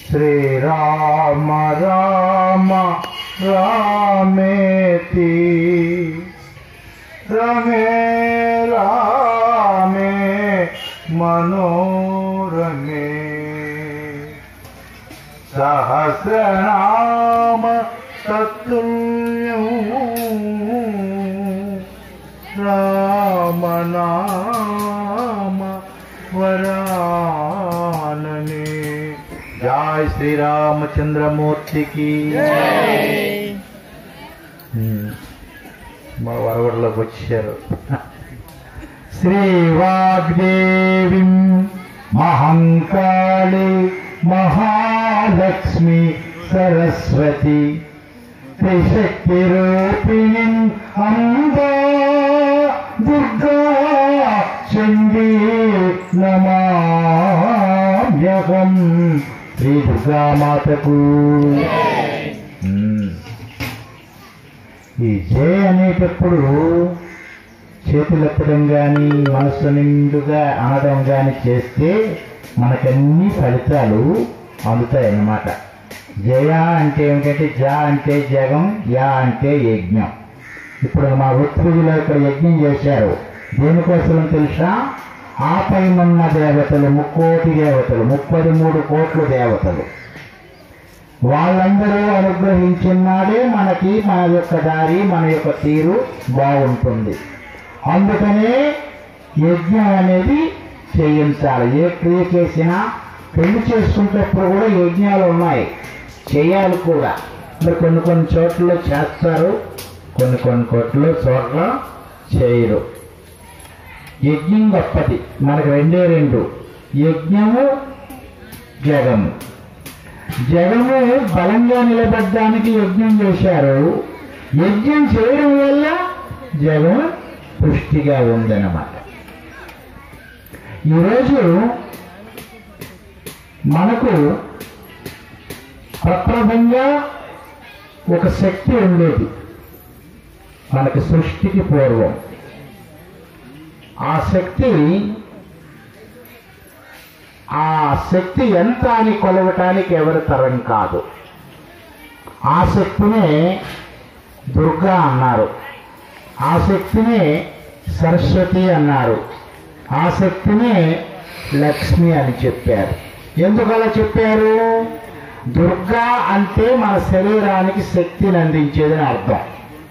శ్రీరామ రామ రామేతి రమే రామే మనోరమే సహస్రనామ తత్తుల్యం రామనామ వరాననే జై శ్రీరామచంద్రమూర్తికి ఉమ్, మా వరవడిలోకి వచ్చారు శ్రీ వాగ్దేవి మహంకాళి మహాలక్ష్మి సరస్వతి త్రిశక్తి రూపిణి అంబా దుర్గా చండీ నమామ్యహం శ్రీ దుర్గామాతకు ఉమ్. ఈ జయ అనేటప్పుడు చేతులెత్తడం కానీ మనసు నిండుగా అనడం కానీ చేస్తే మనకన్ని ఫలితాలు అందుతాయన్నమాట జయ అంటే ఏమిటంటే జ అంటే జగం యా అంటే యజ్ఞం ఇప్పుడు మా ఉత్తరుజులో ఇక్కడ యజ్ఞం చేశారు దేనికోసం తెలుసా ఆ పైనున్న దేవతలు ముక్కోటి దేవతలు ముప్పది మూడు కోట్ల దేవతలు వాళ్ళందరూ అనుగ్రహించినాడే మనకి మన యొక్క దారి మన యొక్క తీరు బాగుంటుంది అందుకనే యజ్ఞం అనేది చేయించాలి ఏ క్రియ చేసినా పెళ్లి చేసుకునేటప్పుడు కూడా యజ్ఞాలు ఉన్నాయి చేయాలి కూడా మరి కొన్ని కొన్ని చోట్ల చేస్తారు కొన్ని కొన్ని కోట్ల చోట్ల చేయరు యజ్ఞం గొప్పది మనకు రెండే రెండు యజ్ఞము జగము జగము బలంగా నిలబడడానికి యజ్ఞం చేశారు యజ్ఞం చేయడం వల్ల జగం పుష్టిగా ఉందన్నమాట ఈరోజు మనకు ప్రప్రభంగా ఒక శక్తి ఉండేది మనకి సృష్టికి పూర్వం ఆ శక్తి ఆ శక్తి ఎంత అని కొలవటానికి ఎవరి తరం కాదు ఆ శక్తినే దుర్గా అన్నారు ఆ శక్తినే సరస్వతి అన్నారు ఆ శక్తినే లక్ష్మి అని చెప్పారు ఎందుకు అలా చెప్పారు దుర్గా అంటే మన శరీరానికి శక్తిని అందించేదని అర్థం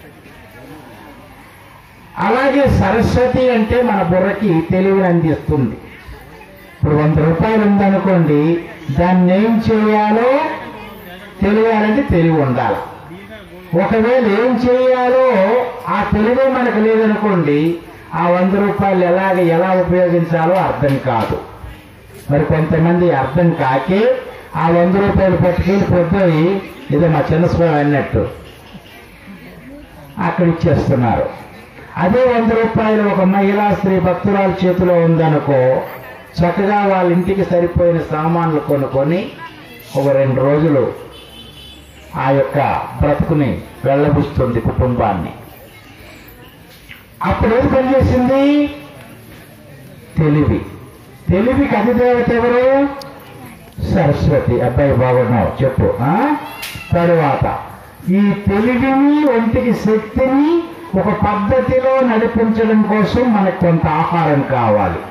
అలాగే సరస్వతి అంటే మన బుర్రకి తెలివిని అందిస్తుంది ఇప్పుడు వంద రూపాయలు ఉందనుకోండి దాన్ని ఏం చేయాలో తెలియాలంటే తెలివి ఉండాలి ఒకవేళ ఏం చేయాలో ఆ తెలివే మనకు లేదనుకోండి ఆ వంద రూపాయలు ఎలాగ ఎలా ఉపయోగించాలో అర్థం కాదు మరి కొంతమంది అర్థం కాకే ఆ వంద రూపాయలు పట్టుకెళ్ళి పొద్దుయి ఇదే మా చిన్నస్వామి అన్నట్టు అక్కడ ఇచ్చేస్తున్నారు అదే వంద రూపాయలు ఒక మహిళా స్త్రీ భక్తురాల చేతిలో ఉందనుకో చక్కగా వాళ్ళ ఇంటికి సరిపోయిన సామాన్లు కొనుక్కొని ఒక రెండు రోజులు ఆ యొక్క బ్రతుకుని వెళ్ళబుస్తుంది కుటుంబాన్ని అప్పుడు ఏం పనిచేసింది తెలివి తెలివికి అధిదేవత ఎవరు సరస్వతి అబ్బాయి బాగున్నావు చెప్పు ఆ? తరువాత ఈ తెలివిని ఒంటికి శక్తిని ఒక పద్ధతిలో నడిపించడం కోసం మనకు కొంత ఆహారం కావాలి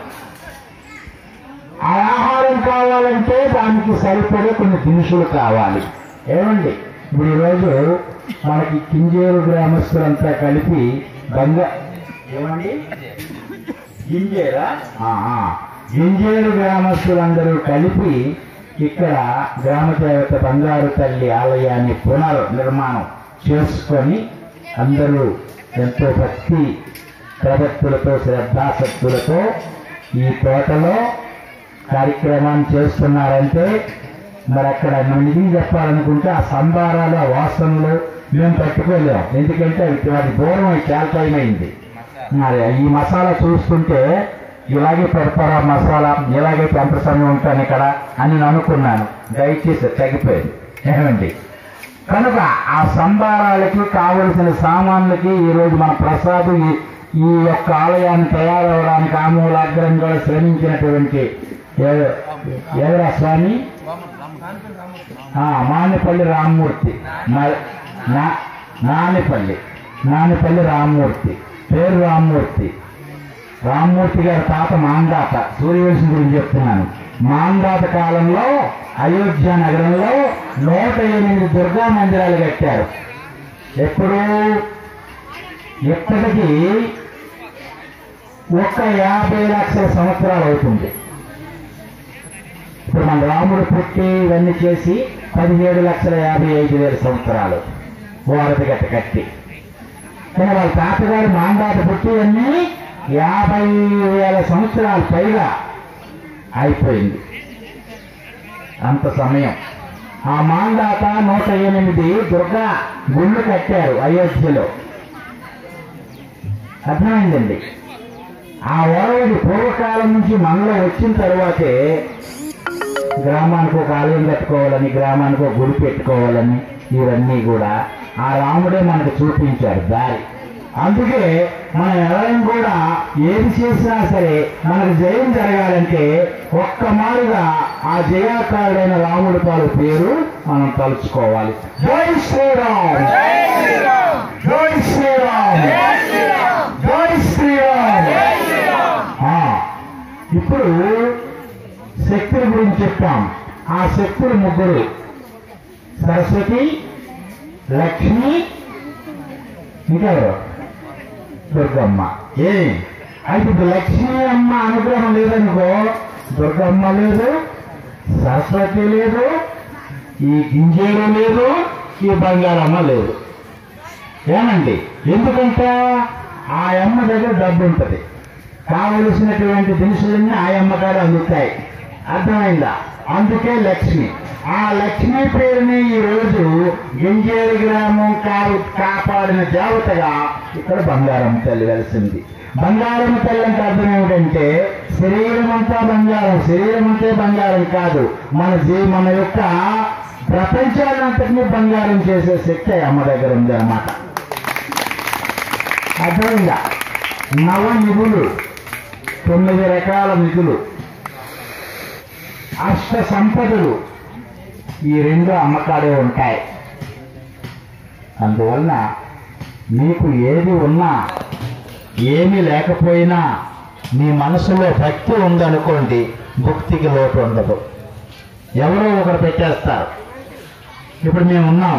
ఆ ఆహారం కావాలంటే దానికి సరిపడే కొన్ని దినుసులు కావాలి ఏమండి ఇప్పుడు ఈరోజు మనకి కింజేరు గ్రామస్తులంతా కలిపి బంగ ఏమండి గింజేరా ఆ, ఆ. గింజేరు గ్రామస్తులందరూ కలిపి ఇక్కడ గ్రామ దేవత బంగారు తల్లి ఆలయాన్ని పునర్ నిర్మాణం చేసుకొని అందరూ ఎంతో భక్తి ప్రభక్తులతో శ్రద్ధాశక్తులతో ఈ తోటలో కార్యక్రమాన్ని చేస్తున్నారంటే మరి అక్కడ నిజం చెప్పాలనుకుంటే ఆ సంబారాలు ఆ వాసనలు మేము తట్టుకోలేము ఎందుకంటే అవి వాటి దూరం అయి చాలా టైం అయింది మరి ఈ మసాలా చూస్తుంటే ఇలాగే పెడతారా మసాలా ఇలాగే ఎంత సమయం ఉంటాను ఇక్కడ అని నేను అనుకున్నాను దయచేసి తగ్గిపోయింది ఏమండి కనుక ఆ సంబారాలకి కావలసిన సామాన్లకి ఈరోజు మన ప్రసాద్ ఈ ఈ యొక్క ఆలయాన్ని తయారవడానికి ఆమూలాగ్రంగా శ్రమించినటువంటి ఏ- ఎవరా స్వామి ఆ, మానేపల్లి రామ్మూర్తి నా- నా- నానేపల్లి నానేపల్లి రామ్మూర్తి పేరు రామ్మూర్తి రామ్మూర్తి గారి తాత మాందాత సూర్యవంశం గురించి చెప్తున్నాను మాందాత కాలంలో అయోధ్య నగరంలో నూట ఎనిమిది దుర్గా మందిరాలు కట్టారు ఎప్పుడు ఇప్పటికీ ఒక్క యాభై లక్షల సంవత్సరాలు అవుతుంది ఇప్పుడు మన రాముడు పుట్టి ఇవన్నీ చేసి పదిహేడు లక్షల యాభై ఐదు వేల సంవత్సరాలు భారత గట్ట కట్టి కానీ వాళ్ళ తాతగారు మాందాత పుట్టి అన్నీ యాభై వేల సంవత్సరాల పైగా అయిపోయింది అంత సమయం ఆ మాందాత నూట ఎనిమిది దుర్గా గుళ్ళు కట్టారు అయోధ్యలో అర్థమైందండి ఆ ఓడవడి పూర్వకాలం నుంచి మనలో వచ్చిన తర్వాతే గ్రామానికి ఒక ఆలయం కట్టుకోవాలని గ్రామానికి ఒక గుడి పెట్టుకోవాలని ఇవన్నీ కూడా ఆ రాముడే మనకు చూపించాడు దారి అందుకే మనం ఎవరైనా కూడా ఏది చేసినా సరే మనకు జయం జరగాలంటే ఒక్క మారుగా ఆ జయాకారుడైన రాముడి పాలు పేరు మనం తలుచుకోవాలి జై శ్రీరామ్ జై శ్రీరామ్ జై శ్రీరామ్ ఆ, ఇప్పుడు శక్తుల గురించి చెప్పాం ఆ శక్తులు ముగ్గురు సరస్వతి లక్ష్మి ఇంకెవరు దుర్గమ్మ ఏ అయితే ఇప్పుడు లక్ష్మీ అమ్మ అనుగ్రహం లేదనుకో దుర్గమ్మ లేదు సరస్వతి లేదు ఈ గింజేరు లేదు ఈ బంగారమ్మ లేదు ఏమండి ఎందుకంటే ఆ అమ్మ దగ్గర డబ్బు ఉంటుంది కావలసినటువంటి దినుసులన్నీ ఆ అమ్మకాలు అందుతాయి అర్థమైందా అందుకే లక్ష్మి ఆ లక్ష్మి పేరుని ఈ రోజు గింజేరు గ్రామం కారు కాపాడిన దేవతగా ఇక్కడ బంగారం తల్లి వెలిసింది బంగారం తల్లి అంటే అర్థం ఏమిటంటే శరీరం అంతా బంగారం శరీరం అంతే బంగారం కాదు మన జీ మన యొక్క ప్రపంచాన్నంతటినీ బంగారం చేసే శక్తి ఆ అమ్మ దగ్గర ఉంది అన్నమాట అర్థమైందా నవ నిధులు తొమ్మిది రకాల నిధులు అష్ట సంపదలు ఈ రెండు అమ్మకాడే ఉంటాయి అందువలన మీకు ఏది ఉన్నా ఏమీ లేకపోయినా మీ మనసులో భక్తి ఉందనుకోండి భక్తికి లోటు ఉండదు ఎవరో ఒకరు పెట్టేస్తారు ఇప్పుడు మేము ఉన్నాం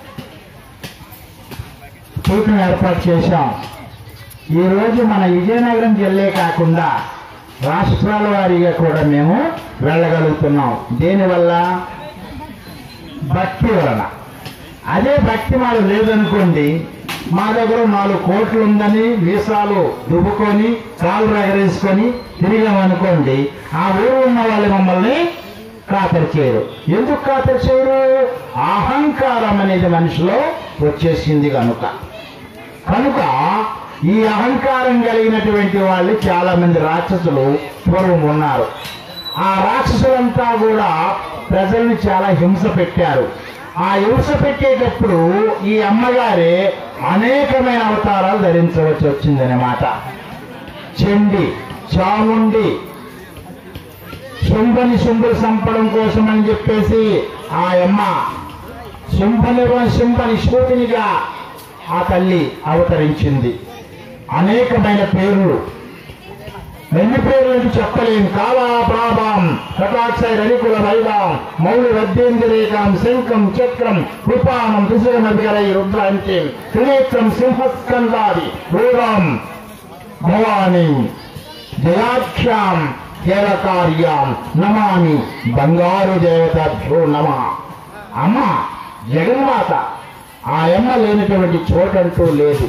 కూటమి ఏర్పాటు చేశాం ఈ రోజు మన విజయనగరం జిల్లా కాకుండా రాష్ట్రాల వారీగా కూడా మేము వెళ్ళగలుగుతున్నాం దేనివల్ల భక్తి వలన అదే భక్తి మాకు లేదనుకోండి మా దగ్గర నాలుగు కోట్లు ఉందని వీసాలు దువ్వుకొని కాలు ఎగరేసుకొని తిరిగామనుకోండి ఆ ఊరు ఉన్న వాళ్ళు మమ్మల్ని ఖాతరు చేయరు ఎందుకు ఖాతరు చేయరు అహంకారం అనేది మనిషిలో వచ్చేసింది కనుక కనుక ఈ అహంకారం కలిగినటువంటి వాళ్ళు చాలా మంది రాక్షసులు పూర్వం ఉన్నారు ఆ రాక్షసులంతా కూడా ప్రజల్ని చాలా హింస పెట్టారు ఆ హింస పెట్టేటప్పుడు ఈ అమ్మగారే అనేకమైన అవతారాలు ధరించవలసి వచ్చిందనమాట చెండి చాముండి శుంభని శుంభులు చంపడం కోసం అని చెప్పేసి ఆ అమ్మ శుంభని శుంభని శూటినిగా ఆ తల్లి అవతరించింది అనేకమైన పేర్లు ఎన్ని పేర్లను చెప్పలేము కాలా ప్రాభాం కటాక్షయ రవికుల వైభాం మౌలి వద్యేంద్రేకాం శంఖం చక్రం కృపానం త్రిశురమభికరై రుద్రాంతి త్రినేత్రం సింహస్కందాది రూఢం భవాని జయాఖ్యాం కేరకార్యాం నమామి బంగారు దేవతాభ్యో నమ అమ్మ జగన్మాత ఆ అమ్మ లేనటువంటి చోటంటూ లేదు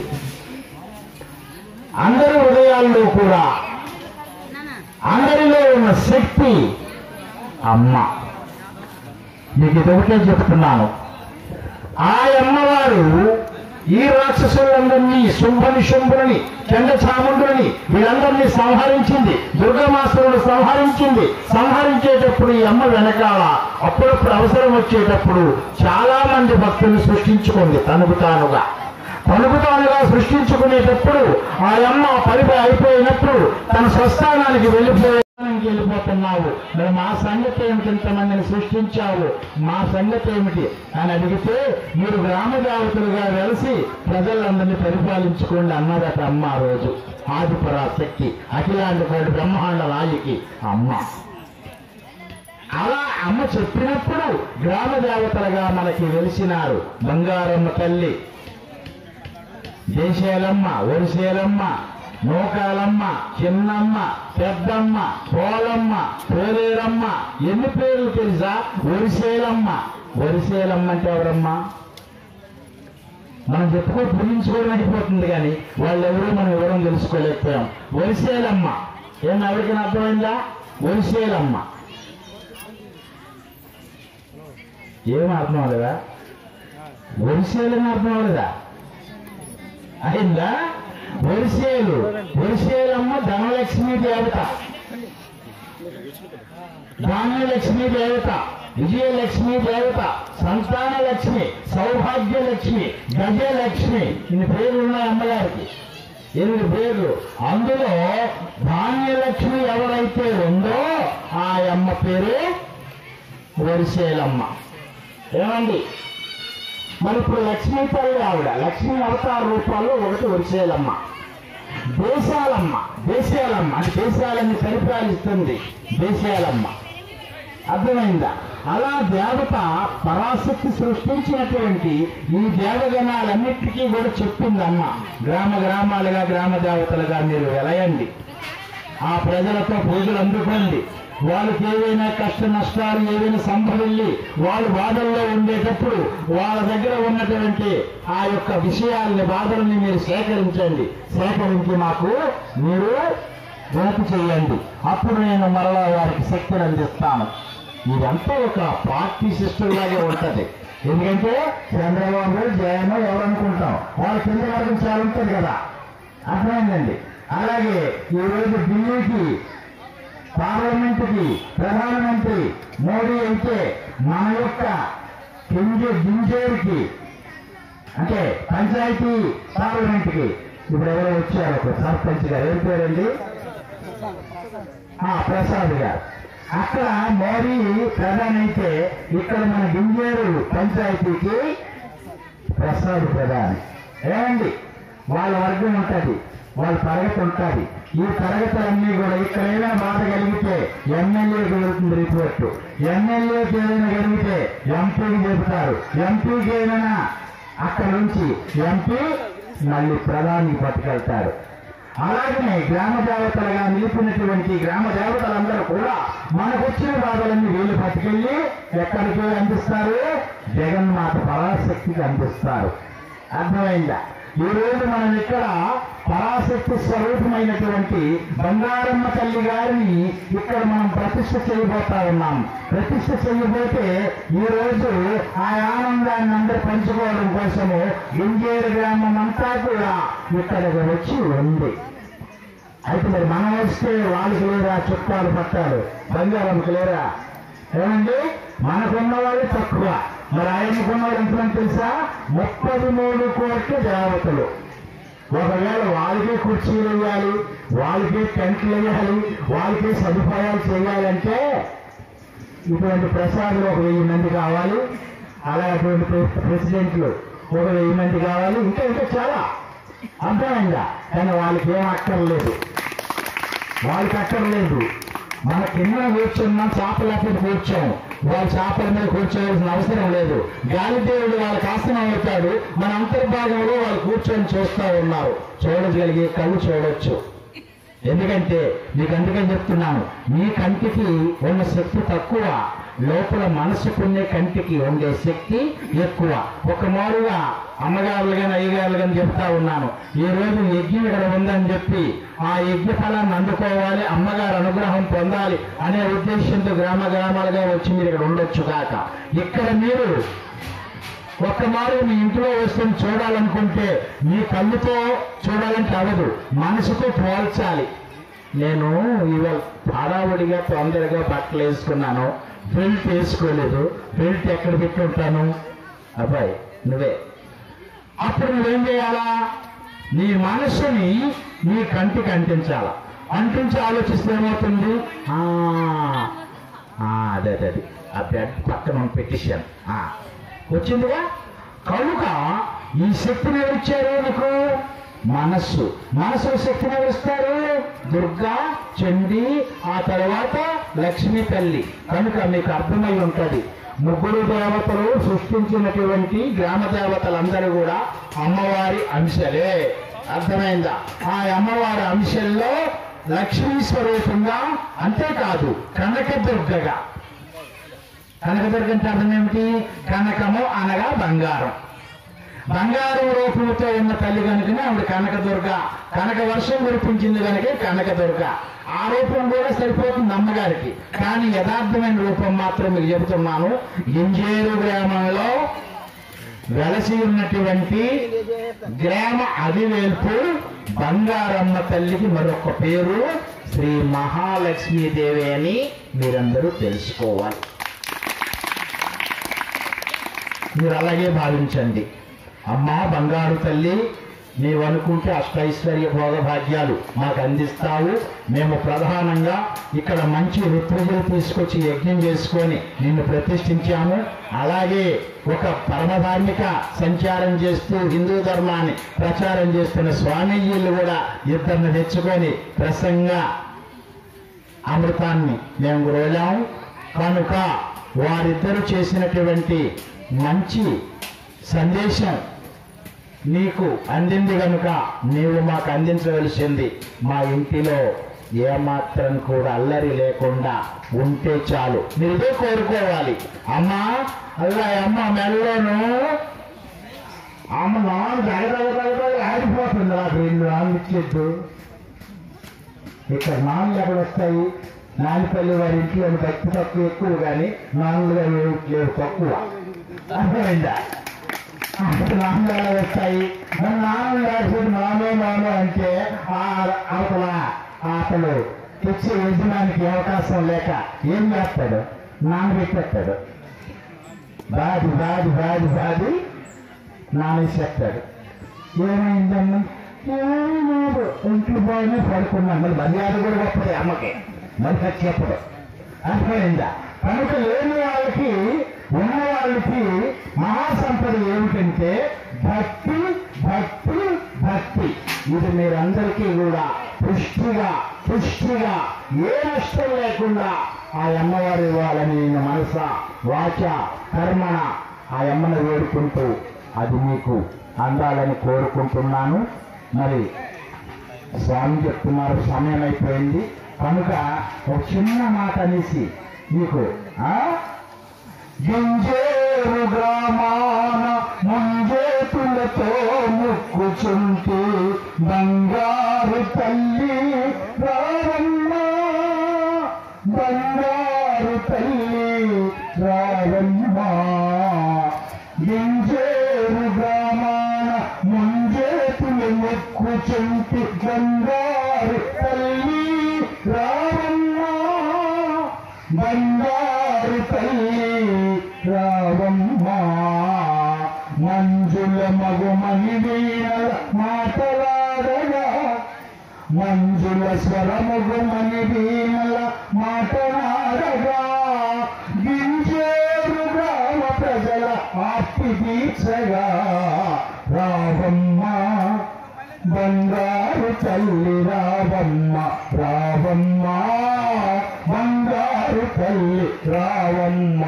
అందరి హృదయాల్లో కూడా అందరిలో ఉన్న శక్తి అమ్మ మీకు ఇదొకటే చెప్తున్నాను ఆ అమ్మవారు ఈ రాక్షసులందరినీ శుంభని శుంభులని చండ చాముండుని వీళ్ళందరినీ సంహరించింది దుర్గమాసురుడు సంహరించింది సంహరించేటప్పుడు ఈ అమ్మ వెనకాల అప్పుడప్పుడు అవసరం వచ్చేటప్పుడు చాలా మంది భక్తులు సృష్టించుకుంది తనకు తానుగా తనకు తానుగా సృష్టించుకునేటప్పుడు ఆ అమ్మ పరిపై అయిపోయినప్పుడు తన స్వస్థానానికి వెళ్ళిపోయే నరకానికి వెళ్ళిపోతున్నావు మరి మా సంగతి ఏమిటి ఇంతమందిని సృష్టించావు మా సంగతి ఏమిటి అని అడిగితే మీరు గ్రామ దేవతలుగా వెలిసి ప్రజలందరినీ పరిపాలించుకోండి అన్నదట అమ్మ ఆ రోజు ఆదిపరాశక్తి అఖిలాండ కోటి బ్రహ్మాండ రాయికి అమ్మ అలా అమ్మ చెప్పినప్పుడు గ్రామ దేవతలుగా మనకి వెలిసినారు బంగారమ్మ తల్లి దేశాలమ్మ ఒరిసేలమ్మ నూకాలమ్మ చిన్నమ్మ పెద్దమ్మ పోలమ్మ పోలేరమ్మ ఎన్ని పేర్లు తెలుసా ఒరిసేలమ్మ ఒరిసేలమ్మ అంటే ఎవరమ్మా మనం చెప్పుకో పూజించుకోవడం అయిపోతుంది కానీ వాళ్ళు ఎవరో మనం వివరం తెలుసుకోలేకపోయాం ఒరిసేలమ్మ ఏం ఎవరికైనా అర్థమైందా ఒరిసేలమ్మ ఏం అర్థం అవ్వలేదా ఒరిసేలని అర్థం అవ్వలేదా అయిందా ఒరిసేలు ఒరిసేలమ్మ ధనలక్ష్మి దేవత ధాన్యలక్ష్మి దేవత విజయలక్ష్మి దేవత సంతాన లక్ష్మి సౌభాగ్య లక్ష్మి గజలక్ష్మి ఇన్ని పేర్లు ఉన్నాయి అమ్మగారికి ఎనిమిది పేర్లు అందులో ధాన్యలక్ష్మి ఎవరైతే ఉందో ఆ అమ్మ పేరు వరిసేలమ్మ ఏమండి మరి ఇప్పుడు లక్ష్మీ తల్లి ఆవిడ లక్ష్మీ అవతార రూపాల్లో ఒకటి వరిసేలమ్మ దేశాలమ్మ దేశాలమ్మ అంటే దేశాలని పరిపాలిస్తుంది దేశాలమ్మ అర్థమైందా అలా దేవత పరాశక్తి సృష్టించినటువంటి ఈ దేవగణాలన్నిటికీ కూడా చెప్పిందమ్మ గ్రామ గ్రామాలుగా గ్రామ దేవతలుగా మీరు వెలయండి ఆ ప్రజలతో పూజలు అందుకోండి వాళ్ళకి ఏవైనా కష్ట నష్టాలు ఏవైనా సంభవిల్లి వాళ్ళు బాధల్లో ఉండేటప్పుడు వాళ్ళ దగ్గర ఉన్నటువంటి ఆ యొక్క విషయాల్ని బాధల్ని మీరు సేకరించండి సేకరించి మాకు మీరు వినతి చేయండి అప్పుడు నేను మరలా వారికి శక్తిని అందిస్తాను ఇదంతా ఒక పార్టీ సిస్టమ్ లాగే ఉంటది ఎందుకంటే చంద్రబాబు జయన్ ఎవరు అనుకుంటాం వాళ్ళ కింద వర్గం చాలా ఉంటుంది కదా అర్థమైందండి అలాగే ఈ రోజు ఢిల్లీకి పార్లమెంట్ కి ప్రధానమంత్రి మోడీ అయితే మన యొక్క కింజ గింజేరికి అంటే పంచాయతీ పార్లమెంట్ కి ఇప్పుడు ఎవరో వచ్చారు ఒక సర్పంచ్ గారు ఏం పేరండి ఆ, ప్రసాద్ గారు అక్కడ మోడీ ప్రధాని అయితే ఇక్కడ మన గింజేరు పంచాయతీకి ప్రసాద్ ప్రధాని ఏమండి వాళ్ళ వర్గం ఉంటుంది వాళ్ళ తరగతి ఉంటుంది ఈ తరగతులన్నీ కూడా ఇక్కడ ఏదైనా బాధ కలిగితే ఎమ్మెల్యేకి వెళ్తుంది రిపోర్టు ఎమ్మెల్యేకి ఏదైనా కలిగితే ఎంపీకి చెబుతారు ఎంపీకి ఏదైనా అక్కడ నుంచి ఎంపీ మళ్ళీ ప్రధానికి పట్టుకెళ్తారు అలాగనే గ్రామ దేవతలుగా నిలిపినటువంటి గ్రామ దేవతలందరూ కూడా మనకు వచ్చిన బాధలన్నీ వీళ్ళు పట్టుకెళ్ళి ఎక్కడికి అందిస్తారు జగన్మాత పరాశక్తికి అందిస్తారు అర్థమైందా ఈ రోజు మనం ఇక్కడ పరాశక్తి స్వరూపమైనటువంటి బంగారమ్మ తల్లి గారిని ఇక్కడ మనం ప్రతిష్ఠ చేయబోతా ఉన్నాం ప్రతిష్ఠ చేయబోతే ఈ రోజు ఆ ఆనందాన్ని అందరూ పంచుకోవడం కోసము గింజేరు గ్రామం అంతా కూడా ఇక్కడికి వచ్చి ఉంది అయితే మరి మనం వస్తే వాళ్ళకి లేరా చుట్టాలు పట్టాలు బంగారంకి లేరా ఏమండి మనకున్న వాళ్ళు తక్కువ మరి ఆయనకున్న వాళ్ళు ఎంతమంది తెలుసా ముప్పై మూడు కోట్ల దేవతలు ఒకవేళ వాళ్ళకే కుర్చీలు వేయాలి వాళ్ళకే టెంట్లు వేయాలి వాళ్ళకే సదుపాయాలు చేయాలంటే ఇటువంటి ప్రసాదులు ఒక వెయ్యి మంది కావాలి అలా అటువంటి ప్రె- ప్రెసిడెంట్లు ఒక వెయ్యి మంది కావాలి ఇంకా ఇంకా చాలా అర్థమైందా కానీ వాళ్ళకి ఏం అక్కర్లేదు వాళ్ళకి అక్కర్లేదు మన కింద కూర్చున్నాం చేపల మీద కూర్చోం వాళ్ళ చేపల మీద కూర్చోవలసిన అవసరం లేదు గాలిదేవుడు వాళ్ళకి ఆసనం అవుతాడు మన అంతర్భాగంలో వాళ్ళు కూర్చొని చూస్తూ ఉన్నారు చూడగలిగే కళ్ళు చూడొచ్చు ఎందుకంటే మీకు అందుకని చెప్తున్నాను మీ కంటికి ఉన్న శక్తి తక్కువ లోపల మనసుకునే కంటికి ఉండే శక్తి ఎక్కువ ఒక మారుగా అమ్మగారులు కానీ అయ్యగారులు కానీ చెప్తా ఉన్నాను ఈ రోజు యజ్ఞం ఇక్కడ ఉందని చెప్పి ఆ యజ్ఞ ఫలాన్ని అందుకోవాలి అమ్మగారు అనుగ్రహం పొందాలి అనే ఉద్దేశంతో గ్రామ గ్రామాలుగా వచ్చి మీరు ఇక్కడ ఉండొచ్చు కాక ఇక్కడ మీరు ఒక్క మారు మీ ఇంట్లో వస్తువుని చూడాలనుకుంటే మీ కళ్ళుతో చూడాలంటే అవ్వదు మనసుతో పోల్చాలి నేను ఇవాళ హడావుడిగా తొందరగా బట్టలు వేసుకున్నాను బెల్ట్ వేసుకోలేదు బెల్ట్ ఎక్కడ పెట్టుంటాను అబ్బాయి నువ్వే అప్పుడు నువ్వేం చేయాలా నీ మనసుని నీ కంటికి అంటించాల అంటుంచి ఆలోచిస్తే ఏమవుతుంది ఆ, ఆ, అదే అదే అది ఆ బెడ్ పక్కన పెట్టేశాను ఆ, వచ్చిందిగా కనుక ఈ శక్తిని ఎవరిచ్చారు నీకు మనస్సు మనసు శక్తిని ఎవరిస్తారు దుర్గా చండి ఆ తర్వాత లక్ష్మీ తల్లి కనుక మీకు అర్థమై ఉంటది ముగ్గురు దేవతలు సృష్టించినటువంటి గ్రామ దేవతలందరూ కూడా అమ్మవారి అంశలే అర్థమైందా ఆ అమ్మవారి అంశల్లో లక్ష్మీ స్వరూపంగా అంతేకాదు కనకదుర్గగా కనకదుర్గ అంటే అర్థం ఏమిటి కనకము అనగా బంగారం బంగారం రూపంతో ఉన్న తల్లి కనుకనే ఆవిడ కనకదుర్గ కనక వర్షం కురిపించింది కనుక కనకదుర్గ ఆ రూపం కూడా సరిపోతుంది అమ్మగారికి కానీ యథార్థమైన రూపం మాత్రం మీకు చెబుతున్నాను ఇంజేరు గ్రామంలో వెలసి ఉన్నటువంటి గ్రామ అదివేల్పు బంగారమ్మ తల్లికి మరొక పేరు శ్రీ మహాలక్ష్మీదేవి అని మీరందరూ తెలుసుకోవాలి మీరు అలాగే భావించండి అమ్మా బంగారు తల్లి నీవు అనుకుంటే అష్టైశ్వర్య భోగ భాగ్యాలు మాకు అందిస్తావు మేము ప్రధానంగా ఇక్కడ మంచి ఋత్విజలు తీసుకొచ్చి యజ్ఞం చేసుకొని నిన్ను ప్రతిష్ఠించాము అలాగే ఒక పరమధార్మిక సంచారం చేస్తూ హిందూ ధర్మాన్ని ప్రచారం చేస్తున్న స్వామీజీలు కూడా ఇద్దరిని తెచ్చుకొని ప్రసంగ అమృతాన్ని మేము గ్రోలాము కనుక వారిద్దరూ చేసినటువంటి మంచి సందేశం నీకు అందింది కనుక నీవు మాకు అందించవలసింది మా ఇంటిలో ఏమాత్రం కూడా అల్లరి లేకుండా ఉంటే చాలు మీరు ఇదే కోరుకోవాలి అమ్మా అలా అమ్మ మెల్లోను అమ్మ నాన్న దగ్గర ఆడిపోతుంది నాకు రెండు నాన్న ఇచ్చేద్దు ఇక్కడ నాన్లు ఎక్కడ వస్తాయి నానిపల్లి వారి ఇంట్లో భక్తి తక్కువ ఎక్కువ కానీ నాన్లుగా లేవు తక్కువ అర్థమైందా అప్పుడు నాన్లు ఎలా వస్తాయి మరి నాన్లు లేకపోతే నానో నానో అంటే ఆ అవతల అతను తెచ్చే యజమానికి అవకాశం లేక ఏం చేస్తాడు నానబెట్టేస్తాడు బాది బాది బాది బాది నానేసేస్తాడు ఏమైందమ్మా ఏమీ ఇంట్లో బాగానే పడుకున్నాను మరి మర్యాద కూడా గొప్పది అమ్మకి మరి చెప్పడు అర్థమైందా కనుక లేని వాళ్ళకి ఉన్న వాళ్ళకి మహాసంపద ఏమిటంటే భక్తి భక్తి భక్తి ఇది మీరందరికీ కూడా పుష్టిగా పుష్టిగా ఏ నష్టం లేకుండా ఆ అమ్మవారి ఇవ్వాలని నేను మనస వాచ కర్మణ ఆ అమ్మను వేడుకుంటూ అది మీకు అందాలని కోరుకుంటున్నాను మరి స్వామి చెప్తున్నారు సమయం అయిపోయింది కనుక ఒక చిన్న మాట అనేసి మీకు ఆ గింజేరు గ్రామాన ముంజేతులతో ముక్కుచుంటి బంగారు తల్లి రావమ్మ బంగారు తల్లి రావమ్మ గింజేరు గ్రామాన ముంజేతులు ముక్కుచుంటి బంగారు తల్లి రావమ్మ బంగారు తల్లి రావమ్మ మంజుల మగుమని వీణల మాటలాడగా మంజుల స్వరముగుమని వీణల మాటలాడగా గింజేరు గ్రామ ప్రజల ఆర్తి తీర్చగా రావమ్మ బంగారు తల్లి రావమ్మ రావమ్మ బంగారు తల్లి రావమ్మ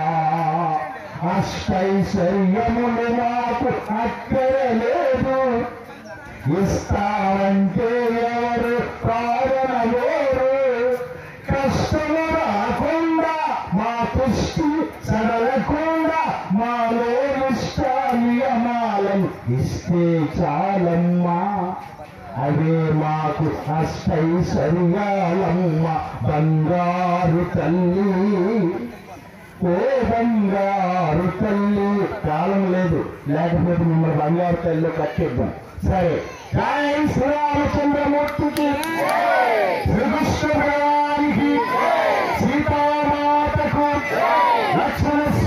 అష్టైశ్వర్యములు మాకు అక్కరలేదు ఇస్తామంటే ఎవరు కారణమోరు కష్టము రాకుండా మా పుష్టి సడలకుండా మాలో నియమాలను ఇస్తే చాలమ్మా అవే మాకు అష్టైశ్వర్యాలమ్మ బంగారు తల్లి ఓ బంగారు తల్లి కాలం లేదు లేకపోతే మిమ్మల్ని బంగారు తల్లి కట్టేద్దాం సరే జై శ్రీరామచంద్రమూర్తికి శ్రీకృష్ణ భగవానికి సీతామాతకు లక్ష్మణ